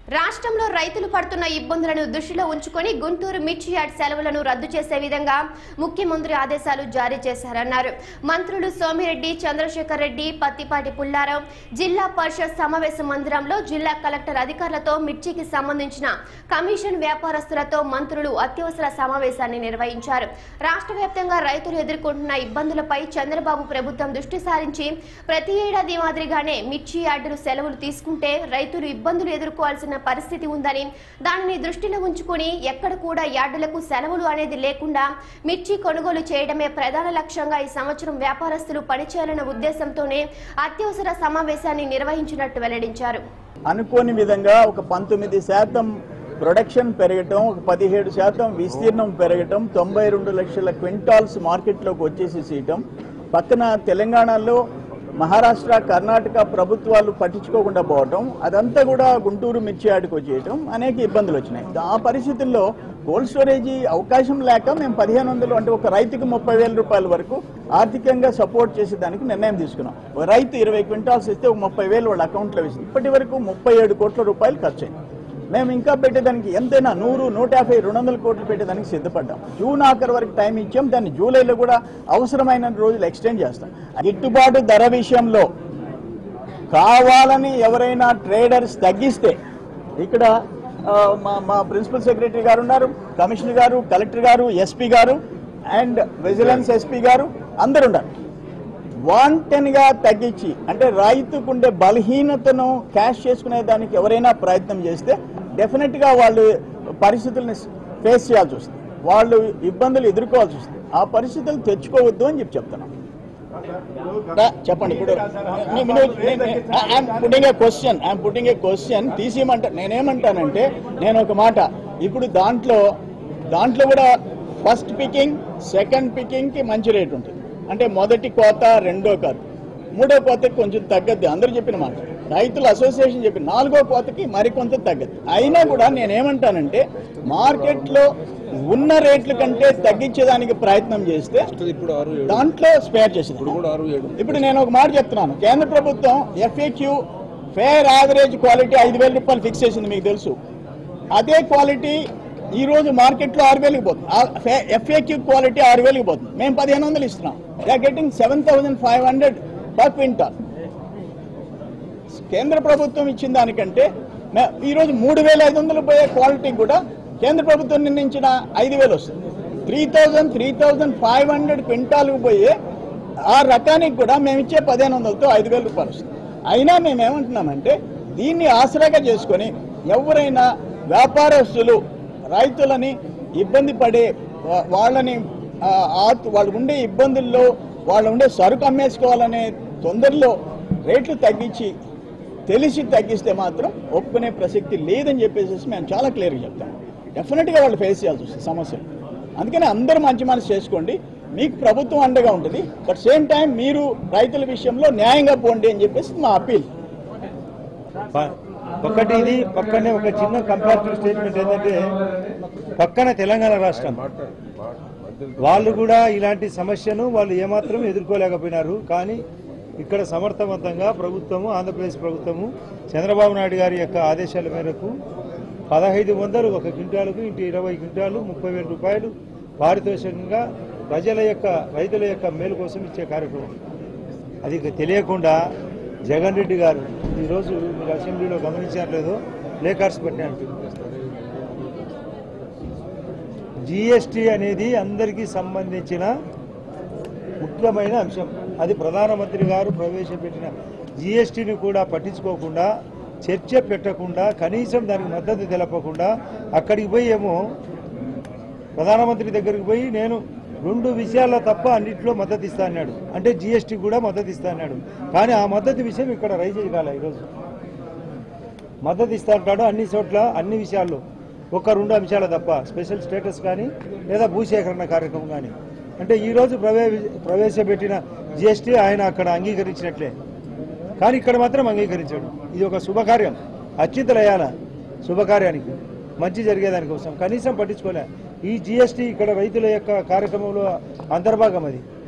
రాష్ట్రంలో రైతులు పడుతున్న ఇబ్బందులను దృష్టిలో ఉంచుకొని గుంటూరు మిర్చి యార్డ్ సెలవులను రద్దు చేసే విధంగా ముఖ్యమంత్రి ఆదేశాలు జారీ చేశారన్నారు మంత్రులు సోమిరెడ్డి చంద్రశేఖర్ రెడ్డి పత్తిపాటి పుల్లారావు జిల్లా పరిషత్ సమావేశ మందిరంలో జిల్లా కలెక్టర్ అధికారులతో మిర్చికి సంబంధించిన కమిషన్ వ్యాపారస్తులతో మంత్రులు అత్యవసర సమావేశాన్ని నిర్వహించారు రాష్ట్ర వ్యాప్తంగా రైతులు ఎదుర్కొంటున్న ఇబ్బందులపై చంద్రబాబు ప్రభుత్వం దృష్టి సారించి ప్రతి ఏడాది మాదిరిగానే మిర్చి యార్డులు సెలవులు తీసుకుంటే రైతులు ఇబ్బందులు ఎదుర్కోవాల్సిన పరిస్థితి ఉందని దానిని దృష్టిలో ఉంచుకొని ఎక్కడ కూడా యార్డులకు సెలవులు అనేది లేకుండా మిర్చి కొనుగోలు చేయడమే ప్రధాన లక్ష్యంగా ఈ సంవత్సరం వ్యాపారస్తులు పనిచేయాలన్న ఉద్దేశంతోనే అత్యవసర సమావేశాన్ని నిర్వహించినట్టు వెల్లడించారు అనుకోని విధంగా ఒక పంతొమ్మిది శాతం ప్రొడక్షన్ పెరగటం ఒక పదిహేడు శాతం విస్తీర్ణం పెరగటం తొంభై రెండు లక్షల క్వింటాల్స్ మార్కెట్లోకి వచ్చేసేసేయటం పక్కన తెలంగాణలో మహారాష్ట్ర కర్ణాటక ప్రభుత్వాలు పట్టించుకోకుండా పోవటం అదంతా కూడా గుంటూరు మిర్చి ఆడికి వచ్చేయటం అనేక ఇబ్బందులు వచ్చినాయి ఆ పరిస్థితుల్లో కోల్డ్ స్టోరేజీ అవకాశం లేక మేము పదిహేను వందలు అంటే ఒక రైతుకు ముప్పై వేల రూపాయల వరకు ఆర్థికంగా సపోర్ట్ చేసేదానికి నిర్ణయం తీసుకున్నాం ఒక రైతు ఇరవై క్వింటాల్స్ ఇస్తే ఒక ముప్పై వేలు వాళ్ళ అకౌంట్లో వేసింది ఇప్పటి వరకు ముప్పై ఏడు కోట్ల రూపాయలు ఖర్చు అయింది మేము ఇంకా పెట్టేదానికి ఎంతైనా నూరు నూట యాభై రెండు వందల కోట్లు పెట్టేదానికి సిద్ధపడ్డాం జూన్ ఆఖరి వరకు టైం ఇచ్చాం దాన్ని జూలైలో కూడా అవసరమైన రోజులు ఎక్స్టెండ్ చేస్తాం గిట్టుబాటు ధర విషయంలో కావాలని ఎవరైనా ట్రేడర్స్ తగ్గిస్తే ఇక్కడ ఆ, మా మా ప్రిన్సిపల్ సెక్రటరీ గారు ఉన్నారు కమిషనర్ గారు కలెక్టర్ గారు ఎస్పీ గారు అండ్ విజిలెన్స్ ఎస్పీ గారు అందరు ఉన్నారు వాంటెన్గా తగ్గించి అంటే రైతుకుండే బలహీనతను క్యాష్ చేసుకునే దానికి ఎవరైనా ప్రయత్నం చేస్తే డెఫినెట్గా వాళ్ళు పరిస్థితుల్ని ఫేస్ చేయాల్సి వస్తుంది వాళ్ళు ఇబ్బందులు ఎదుర్కోవాల్సి వస్తుంది ఆ పరిస్థితులు తెచ్చుకోవద్దు అని చెప్పి చెప్తున్నాం రా, చెప్పండి ఇప్పుడు putting a question I'm putting a question తీసేయమంటా నేనేమంటానంటే నేను ఒక మాట ఇప్పుడు దాంట్లో దాంట్లో కూడా ఫస్ట్ పికింగ్ సెకండ్ పికింగ్ కి మంచి రేట్ ఉంటుంది అంటే మొదటి కోత రెండో కోత మూడో కోతకి కొంచెం తగ్గద్ది అందరూ చెప్పిన మాట రైతుల అసోసియేషన్ చెప్పిన నాలుగో కోతకి మరికొంత తగ్గద్ది అయినా కూడా నేనేమంటానంటే మార్కెట్లో ఉన్న రేట్ల కంటే తగ్గించేదానికి ప్రయత్నం చేస్తే ఇప్పుడు ఆరు ఏడు దాంట్లో స్పేర్ చేసింది ఇప్పుడు కూడా ఆరు ఏడు ఇప్పుడు నేను ఒక మాట చెప్తున్నాను కేంద్ర ప్రభుత్వం ఎఫ్ఏక్యూ ఫేర్ యావరేజ్ క్వాలిటీ ఐదు వేల రూపాయలు ఫిక్స్ చేసింది మీకు తెలుసు అదే క్వాలిటీ ఈ రోజు మార్కెట్లో ఆరు వేలకు పోతుంది ఎఫ్ఏక్యూ క్వాలిటీ ఆరు వేలకు పోతుంది మేము పదిహేను వందలు ఇస్తున్నాం they getting seven thousand five hundred per quintal కేంద్ర ప్రభుత్వం ఇచ్చిన దానికంటే మే- ఈ రోజు మూడు వేల ఐదు వందలు పోయే క్వాలిటీ కూడా కేంద్ర ప్రభుత్వం నిర్ణయించిన ఐదు వేలు వస్తుంది three thousand three thousand five hundred క్వింటాల్కు పోయే ఆ రకానికి కూడా మేము ఇచ్చే పదిహేను వందలతో ఐదు వేల రూపాయలు వస్తుంది అయినా మేము ఏమంటున్నామంటే దీన్ని ఆసరాగా చేసుకొని ఎవరైనా వ్యాపారస్తులు రైతులని ఇబ్బంది పడే వా- వాళ్ళని ఆ, ఆ- వాళ్ళకు ఉండే ఇబ్బందుల్లో వాళ్ళు ఉండే సరుకు అమ్మేసుకోవాలనే తొందరలో రేట్లు తగ్గించి తెలిసి తగ్గిస్తే మాత్రం ఒప్పుకునే ప్రసక్తి లేదని చెప్పేసి మేము చాలా క్లియర్గా చెప్తాం డెఫినెట్గా వాళ్ళు ఫేస్ చేయాల్సి వస్తుంది సమస్యలు అందుకని అందరూ మంచి మనసు చేసుకోండి మీకు ప్రభుత్వం అండగా ఉంటుంది బట్ సేమ్ టైం మీరు రైతుల విషయంలో న్యాయంగా పోండి అని చెప్పేసి మా అప్పీల్ ప- ఒకటి ఇది పక్కనే ఒక చిన్న కంపారిటివ్ స్టేట్మెంట్ ఏంటంటే పక్కన తెలంగాణ రాష్ట్రం వాళ్ళు కూడా ఇలాంటి సమస్యను వాళ్ళు ఏమాత్రం ఎదుర్కోలేకపోయినారు కానీ ఇక్కడ సమర్థవంతంగా ప్రభుత్వము ఆంధ్రప్రదేశ్ ప్రభుత్వము చంద్రబాబు నాయుడు గారి యొక్క ఆదేశాల మేరకు పదహైదు వందలు ఒక క్వింటాలకు ఇంటి ఇరవై క్వింటాలు ముప్పై వేల రూపాయలు పారితోషికంగా ప్రజల యొక్క రైతుల యొక్క మేలు కోసం ఇచ్చే కార్యక్రమం అది ఇక తెలియకుండా జగన్ రెడ్డి గారు ఈరోజు మీరు అసెంబ్లీలో గమనించారు లేదో ప్లేకార్డ్స్ పెట్టినట్టు జిఎస్టీ అనేది అందరికీ సంబంధించిన ముఖ్యమైన అంశం అది ప్రధానమంత్రి గారు ప్రవేశపెట్టిన జిఎస్టీని కూడా పట్టించుకోకుండా చర్చ పెట్టకుండా కనీసం దానికి మద్దతు తెలపకుండా అక్కడికి పోయి ఏమో ప్రధానమంత్రి దగ్గరికి పోయి నేను రెండు విషయాల్లో తప్ప అన్నింటిలో మద్దతు ఇస్తా అన్నాడు అంటే జిఎస్టీ కూడా మద్దతు ఇస్తా అన్నాడు కానీ ఆ మద్దతు విషయం ఇక్కడ రైజ్ కాలే ఈరోజు మద్దతు ఇస్తా అంటాడు అన్ని చోట్ల అన్ని విషయాల్లో ఒక రెండు అంశాలు తప్ప స్పెషల్ స్టేటస్ కానీ లేదా భూసేకరణ కార్యక్రమం కానీ అంటే ఈరోజు ప్రవే ప్రవేశపెట్టిన జిఎస్టీ ఆయన అక్కడ అంగీకరించినట్లే కానీ ఇక్కడ మాత్రం అంగీకరించాడు ఇది ఒక శుభకార్యం అచ్యుతులయ్యాల శుభకార్యానికి మంచి జరిగేదానికోసం కనీసం పట్టించుకోలే ఈ జిఎస్టీ ఇక్కడ రైతుల యొక్క కార్యక్రమంలో అంతర్భాగం అది